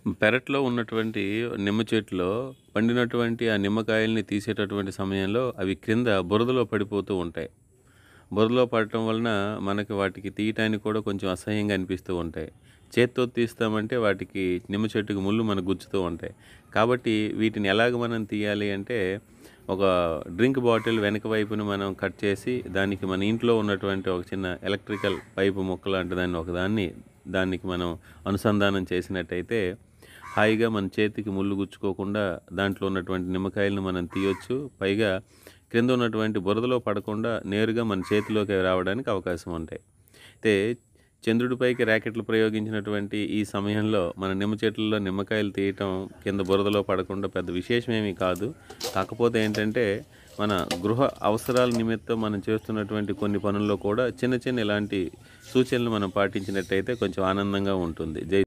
పెరట్లో ఉన్నటువంటి నిమ్మ చెట్టులో పండినటువంటి ఆ నిమ్మకాయల్ని తీసేటటువంటి సమయంలో అవి క్రింద బురదలో పడిపోతూ ఉంటాయి బురదలో పడటం వలన మనకి వాటికి తీయటానికి కూడా కొంచెం అసహ్యంగా అనిపిస్తూ ఉంటాయి చేత్తో తీస్తామంటే వాటికి నిమ్మ చెట్టుకి ముళ్ళు మనకు గుచ్చుతూ ఉంటాయి కాబట్టి వీటిని ఎలాగ మనం తీయాలి అంటే ఒక డ్రింక్ బాటిల్ వెనక వైపుని మనం కట్ చేసి దానికి మన ఇంట్లో ఉన్నటువంటి ఒక చిన్న ఎలక్ట్రికల్ పైపు ముక్క లాంటి దాన్ని ఒకదాన్ని దానికి మనం అనుసంధానం చేసినట్టయితే హాయిగా మన చేతికి ముళ్ళు గుచ్చుకోకుండా దాంట్లో ఉన్నటువంటి నిమ్మకాయలను మనం తీయొచ్చు పైగా క్రింద ఉన్నటువంటి బురదలో పడకుండా నేరుగా మన చేతిలోకి రావడానికి అవకాశం ఉంటాయి అయితే చంద్రుడిపైకి ర్యాకెట్లు ప్రయోగించినటువంటి ఈ సమయంలో మన నిమ్మ చెట్లలో నిమ్మకాయలు తీయటం కింద బురదలో పడకుండా పెద్ద విశేషమేమీ కాదు కాకపోతే ఏంటంటే మన గృహ అవసరాల నిమిత్తం మనం చేస్తున్నటువంటి కొన్ని పనుల్లో కూడా చిన్న చిన్న ఇలాంటి సూచనలు మనం పాటించినట్టయితే కొంచెం ఆనందంగా ఉంటుంది జై